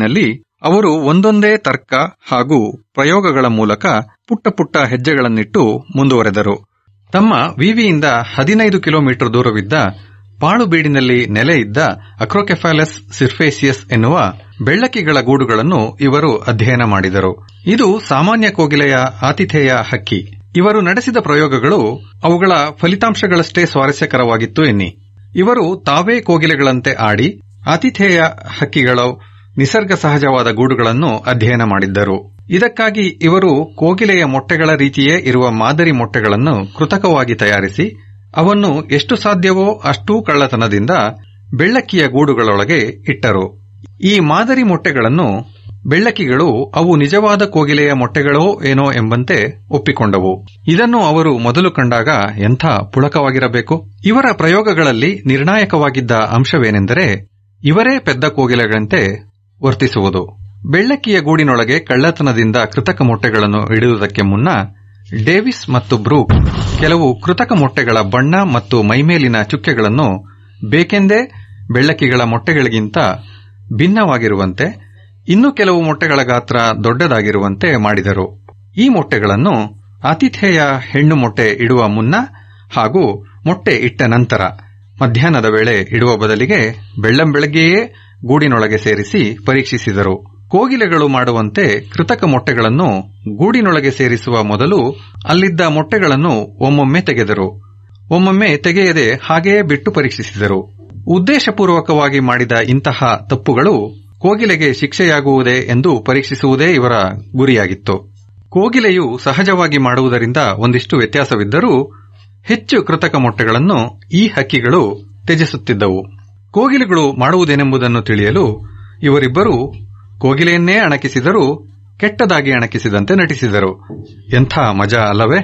ಗೂಡಿನಲ್ಲಿ ಅವರು ಒಂದೊಂದೇ ತರ್ಕ ಹಾಗೂ ಪ್ರಯೋಗಗಳ ಮೂಲಕ ಪುಟ್ಟ ಪುಟ್ಟ ಹೆಜ್ಜೆಗಳನ್ನಿಟ್ಟು ಮುಂದುವರೆದರು ತಮ್ಮ ವಿವಿಯಿಂದ ಹದಿನೈದು ಕಿಲೋಮೀಟರ್ ದೂರವಿದ್ದ ಪಾಳುಬೀಡಿನಲ್ಲಿ ನೆಲೆ ಇದ್ದ ಅಕ್ರೋಕೆಫಾಲಸ್ ಸಿರ್ಫೇಸಿಯಸ್ ಎನ್ನುವ ಬೆಳ್ಳಕ್ಕಿಗಳ ಗೂಡುಗಳನ್ನು ಇವರು ಅಧ್ಯಯನ ಮಾಡಿದರು ಇದು ಸಾಮಾನ್ಯ ಕೋಗಿಲೆಯ ಆತಿಥೇಯ ಹಕ್ಕಿ ಇವರು ನಡೆಸಿದ ಪ್ರಯೋಗಗಳು ಅವುಗಳ ಫಲಿತಾಂಶಗಳಷ್ಟೇ ಸ್ವಾರಸ್ಯಕರವಾಗಿತ್ತು ಎನ್ನಿ ಇವರು ತಾವೇ ಕೋಗಿಲೆಗಳಂತೆ ಆಡಿ ಆತಿಥೇಯ ಹಕ್ಕಿಗಳ ನಿಸರ್ಗ ಸಹಜವಾದ ಗೂಡುಗಳನ್ನು ಅಧ್ಯಯನ ಮಾಡಿದ್ದರು ಇದಕ್ಕಾಗಿ ಇವರು ಕೋಗಿಲೆಯ ಮೊಟ್ಟೆಗಳ ರೀತಿಯೇ ಇರುವ ಮಾದರಿ ಮೊಟ್ಟೆಗಳನ್ನು ಕೃತಕವಾಗಿ ತಯಾರಿಸಿ ಅವನ್ನು ಎಷ್ಟು ಸಾಧ್ಯವೋ ಅಷ್ಟೂ ಕಳ್ಳತನದಿಂದ ಬೆಳ್ಳಕ್ಕಿಯ ಗೂಡುಗಳೊಳಗೆ ಇಟ್ಟರು ಈ ಮಾದರಿ ಮೊಟ್ಟೆಗಳನ್ನು ಬೆಳ್ಳಕ್ಕಿಗಳು ಅವು ನಿಜವಾದ ಕೋಗಿಲೆಯ ಮೊಟ್ಟೆಗಳೋ ಏನೋ ಎಂಬಂತೆ ಒಪ್ಪಿಕೊಂಡವು ಇದನ್ನು ಅವರು ಮೊದಲು ಕಂಡಾಗ ಎಂಥ ಪುಳಕವಾಗಿರಬೇಕು ಇವರ ಪ್ರಯೋಗಗಳಲ್ಲಿ ನಿರ್ಣಾಯಕವಾಗಿದ್ದ ಅಂಶವೇನೆಂದರೆ ಇವರೇ ಪೆದ್ದ ಕೋಗಿಲೆಗಳಂತೆ ವರ್ತಿಸುವುದು ಬೆಳ್ಳಕ್ಕಿಯ ಗೂಡಿನೊಳಗೆ ಕಳ್ಳತನದಿಂದ ಕೃತಕ ಮೊಟ್ಟೆಗಳನ್ನು ಇಡುವುದಕ್ಕೆ ಮುನ್ನ ಡೇವಿಸ್ ಮತ್ತು ಬ್ರೂಕ್ ಕೆಲವು ಕೃತಕ ಮೊಟ್ಟೆಗಳ ಬಣ್ಣ ಮತ್ತು ಮೈಮೇಲಿನ ಚುಕ್ಕೆಗಳನ್ನು ಬೇಕೆಂದೇ ಬೆಳ್ಳಕ್ಕಿಗಳ ಮೊಟ್ಟೆಗಳಿಗಿಂತ ಭಿನ್ನವಾಗಿರುವಂತೆ ಇನ್ನು ಕೆಲವು ಮೊಟ್ಟೆಗಳ ಗಾತ್ರ ದೊಡ್ಡದಾಗಿರುವಂತೆ ಮಾಡಿದರು ಈ ಮೊಟ್ಟೆಗಳನ್ನು ಆತಿಥೇಯ ಹೆಣ್ಣು ಮೊಟ್ಟೆ ಇಡುವ ಮುನ್ನ ಹಾಗೂ ಮೊಟ್ಟೆ ಇಟ್ಟ ನಂತರ ಮಧ್ಯಾಹ್ನದ ವೇಳೆ ಇಡುವ ಬದಲಿಗೆ ಬೆಳ್ಳಂಬೆಳಗ್ಗೆಯೇ ಗೂಡಿನೊಳಗೆ ಸೇರಿಸಿ ಪರೀಕ್ಷಿಸಿದರು ಕೋಗಿಲೆಗಳು ಮಾಡುವಂತೆ ಕೃತಕ ಮೊಟ್ಟೆಗಳನ್ನು ಗೂಡಿನೊಳಗೆ ಸೇರಿಸುವ ಮೊದಲು ಅಲ್ಲಿದ್ದ ಮೊಟ್ಟೆಗಳನ್ನು ಒಮ್ಮೊಮ್ಮೆ ತೆಗೆದರು ಒಮ್ಮೊಮ್ಮೆ ತೆಗೆಯದೆ ಹಾಗೆಯೇ ಬಿಟ್ಟು ಪರೀಕ್ಷಿಸಿದರು ಉದ್ದೇಶಪೂರ್ವಕವಾಗಿ ಮಾಡಿದ ಇಂತಹ ತಪ್ಪುಗಳು ಕೋಗಿಲೆಗೆ ಶಿಕ್ಷೆಯಾಗುವುದೇ ಎಂದು ಪರೀಕ್ಷಿಸುವುದೇ ಇವರ ಗುರಿಯಾಗಿತ್ತು ಕೋಗಿಲೆಯು ಸಹಜವಾಗಿ ಮಾಡುವುದರಿಂದ ಒಂದಿಷ್ಟು ವ್ಯತ್ಯಾಸವಿದ್ದರೂ ಹೆಚ್ಚು ಕೃತಕ ಮೊಟ್ಟೆಗಳನ್ನು ಈ ಹಕ್ಕಿಗಳು ತ್ಯಜಿಸುತ್ತಿದ್ದವು ಕೋಗಿಲೆಗಳು ಮಾಡುವುದೇನೆಂಬುದನ್ನು ತಿಳಿಯಲು ಇವರಿಬ್ಬರು ಕೋಗಿಲೆಯನ್ನೇ ಅಣಕಿಸಿದರೂ ಕೆಟ್ಟದಾಗಿ ಅಣಕಿಸಿದಂತೆ ನಟಿಸಿದರು ಎಂಥ ಮಜಾ ಅಲ್ಲವೇ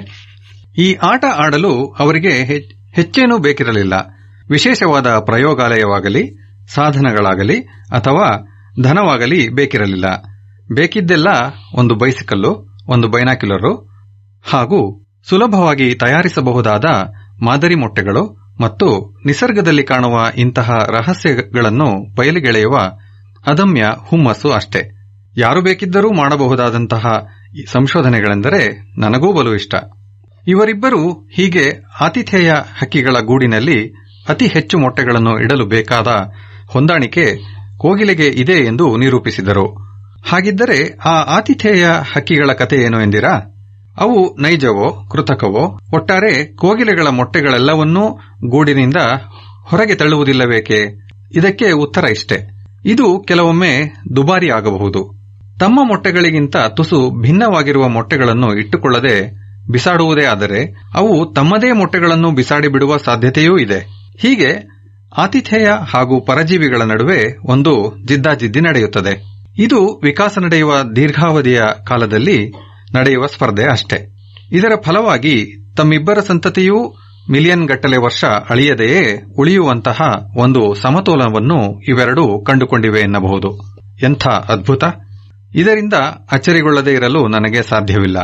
ಈ ಆಟ ಆಡಲು ಅವರಿಗೆ ಹೆಚ್ಚೇನೂ ಬೇಕಿರಲಿಲ್ಲ ವಿಶೇಷವಾದ ಪ್ರಯೋಗಾಲಯವಾಗಲಿ ಸಾಧನಗಳಾಗಲಿ ಅಥವಾ ಧನವಾಗಲಿ ಬೇಕಿರಲಿಲ್ಲ ಬೇಕಿದ್ದೆಲ್ಲ ಒಂದು ಬೈಸಿಕಲ್ಲು ಒಂದು ಬೈನಾಕ್ಯುಲರು ಹಾಗೂ ಸುಲಭವಾಗಿ ತಯಾರಿಸಬಹುದಾದ ಮಾದರಿ ಮೊಟ್ಟೆಗಳು ಮತ್ತು ನಿಸರ್ಗದಲ್ಲಿ ಕಾಣುವ ಇಂತಹ ರಹಸ್ಯಗಳನ್ನು ಬಯಲಿಗೆಳೆಯುವ ಅದಮ್ಯ ಹುಮ್ಮಸ್ಸು ಅಷ್ಟೇ ಯಾರು ಬೇಕಿದ್ದರೂ ಮಾಡಬಹುದಾದಂತಹ ಸಂಶೋಧನೆಗಳೆಂದರೆ ನನಗೂ ಬಲು ಇಷ್ಟ ಇವರಿಬ್ಬರು ಹೀಗೆ ಆತಿಥೇಯ ಹಕ್ಕಿಗಳ ಗೂಡಿನಲ್ಲಿ ಅತಿ ಹೆಚ್ಚು ಮೊಟ್ಟೆಗಳನ್ನು ಇಡಲು ಬೇಕಾದ ಹೊಂದಾಣಿಕೆ ಕೋಗಿಲೆಗೆ ಇದೆ ಎಂದು ನಿರೂಪಿಸಿದರು ಹಾಗಿದ್ದರೆ ಆ ಆತಿಥೇಯ ಹಕ್ಕಿಗಳ ಕಥೆ ಏನು ಎಂದಿರಾ ಅವು ನೈಜವೋ ಕೃತಕವೋ ಒಟ್ಟಾರೆ ಕೋಗಿಲೆಗಳ ಮೊಟ್ಟೆಗಳೆಲ್ಲವನ್ನೂ ಗೂಡಿನಿಂದ ಹೊರಗೆ ತಳ್ಳುವುದಿಲ್ಲಬೇಕೆ ಇದಕ್ಕೆ ಉತ್ತರ ಇಷ್ಟೆ ಇದು ಕೆಲವೊಮ್ಮೆ ದುಬಾರಿ ಆಗಬಹುದು ತಮ್ಮ ಮೊಟ್ಟೆಗಳಿಗಿಂತ ತುಸು ಭಿನ್ನವಾಗಿರುವ ಮೊಟ್ಟೆಗಳನ್ನು ಇಟ್ಟುಕೊಳ್ಳದೆ ಬಿಸಾಡುವುದೇ ಆದರೆ ಅವು ತಮ್ಮದೇ ಮೊಟ್ಟೆಗಳನ್ನು ಬಿಸಾಡಿ ಬಿಡುವ ಸಾಧ್ಯತೆಯೂ ಇದೆ ಹೀಗೆ ಆತಿಥೇಯ ಹಾಗೂ ಪರಜೀವಿಗಳ ನಡುವೆ ಒಂದು ಜಿದ್ದಾಜಿದ್ದಿ ನಡೆಯುತ್ತದೆ ಇದು ವಿಕಾಸ ನಡೆಯುವ ದೀರ್ಘಾವಧಿಯ ಕಾಲದಲ್ಲಿ ನಡೆಯುವ ಸ್ಪರ್ಧೆ ಅಷ್ಟೇ ಇದರ ಫಲವಾಗಿ ತಮ್ಮಿಬ್ಬರ ಸಂತತಿಯೂ ಮಿಲಿಯನ್ ಗಟ್ಟಲೆ ವರ್ಷ ಅಳಿಯದೆಯೇ ಉಳಿಯುವಂತಹ ಒಂದು ಸಮತೋಲನವನ್ನು ಇವೆರಡೂ ಕಂಡುಕೊಂಡಿವೆ ಎನ್ನಬಹುದು ಎಂಥ ಅದ್ಭುತ ಇದರಿಂದ ಅಚ್ಚರಿಗೊಳ್ಳದೇ ಇರಲು ನನಗೆ ಸಾಧ್ಯವಿಲ್ಲ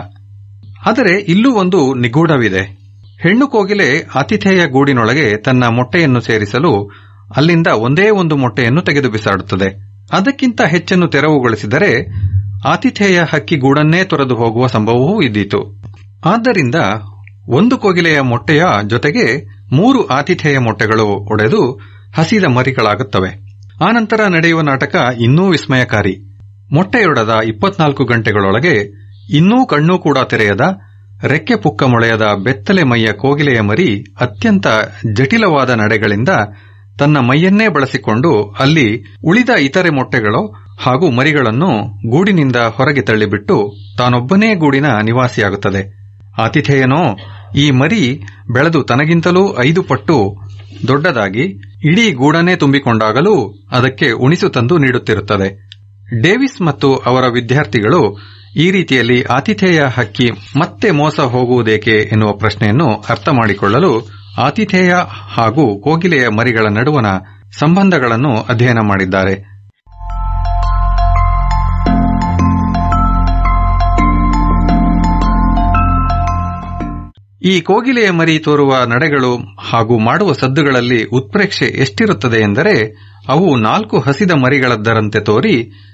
ಆದರೆ ಇಲ್ಲೂ ಒಂದು ನಿಗೂಢವಿದೆ ಹೆಣ್ಣು ಕೋಗಿಲೆ ಆತಿಥೇಯ ಗೂಡಿನೊಳಗೆ ತನ್ನ ಮೊಟ್ಟೆಯನ್ನು ಸೇರಿಸಲು ಅಲ್ಲಿಂದ ಒಂದೇ ಒಂದು ಮೊಟ್ಟೆಯನ್ನು ತೆಗೆದು ಬಿಸಾಡುತ್ತದೆ ಅದಕ್ಕಿಂತ ಹೆಚ್ಚನ್ನು ತೆರವುಗೊಳಿಸಿದರೆ ಆತಿಥೇಯ ಹಕ್ಕಿ ಗೂಡನ್ನೇ ತೊರೆದು ಹೋಗುವ ಸಂಭವವೂ ಇದ್ದೀತು ಆದ್ದರಿಂದ ಒಂದು ಕೋಗಿಲೆಯ ಮೊಟ್ಟೆಯ ಜೊತೆಗೆ ಮೂರು ಆತಿಥೇಯ ಮೊಟ್ಟೆಗಳು ಒಡೆದು ಹಸಿದ ಮರಿಗಳಾಗುತ್ತವೆ ಆನಂತರ ನಡೆಯುವ ನಾಟಕ ಇನ್ನೂ ವಿಸ್ಮಯಕಾರಿ ಮೊಟ್ಟೆಯೊಡೆದ ಇಪ್ಪತ್ನಾಲ್ಕು ಗಂಟೆಗಳೊಳಗೆ ಇನ್ನೂ ಕಣ್ಣೂ ಕೂಡ ತೆರೆಯದ ರೆಕ್ಕೆ ಪುಕ್ಕ ಮೊಳೆಯದ ಬೆತ್ತಲೆ ಮೈಯ ಕೋಗಿಲೆಯ ಮರಿ ಅತ್ಯಂತ ಜಟಿಲವಾದ ನಡೆಗಳಿಂದ ತನ್ನ ಮೈಯನ್ನೇ ಬಳಸಿಕೊಂಡು ಅಲ್ಲಿ ಉಳಿದ ಇತರೆ ಮೊಟ್ಟೆಗಳು ಹಾಗೂ ಮರಿಗಳನ್ನು ಗೂಡಿನಿಂದ ಹೊರಗೆ ತಳ್ಳಿಬಿಟ್ಟು ತಾನೊಬ್ಬನೇ ಗೂಡಿನ ನಿವಾಸಿಯಾಗುತ್ತದೆ ಆತಿಥೇಯನೋ ಈ ಮರಿ ಬೆಳೆದು ತನಗಿಂತಲೂ ಐದು ಪಟ್ಟು ದೊಡ್ಡದಾಗಿ ಇಡೀ ಗೂಡನ್ನೇ ತುಂಬಿಕೊಂಡಾಗಲೂ ಅದಕ್ಕೆ ಉಣಿಸು ತಂದು ನೀಡುತ್ತಿರುತ್ತದೆ ಡೇವಿಸ್ ಮತ್ತು ಅವರ ವಿದ್ಯಾರ್ಥಿಗಳು ಈ ರೀತಿಯಲ್ಲಿ ಆತಿಥೇಯ ಹಕ್ಕಿ ಮತ್ತೆ ಮೋಸ ಹೋಗುವುದೇಕೆ ಎನ್ನುವ ಪ್ರಶ್ನೆಯನ್ನು ಅರ್ಥ ಮಾಡಿಕೊಳ್ಳಲು ಆತಿಥೇಯ ಹಾಗೂ ಕೋಗಿಲೆಯ ಮರಿಗಳ ನಡುವಣ ಸಂಬಂಧಗಳನ್ನು ಅಧ್ಯಯನ ಮಾಡಿದ್ದಾರೆ ಈ ಕೋಗಿಲೆಯ ಮರಿ ತೋರುವ ನಡೆಗಳು ಹಾಗೂ ಮಾಡುವ ಸದ್ದುಗಳಲ್ಲಿ ಉತ್ಪ್ರೇಕ್ಷೆ ಎಷ್ಟಿರುತ್ತದೆ ಎಂದರೆ ಅವು ನಾಲ್ಕು ಹಸಿದ ಮರಿಗಳದ್ದರಂತೆ ತೋರಿ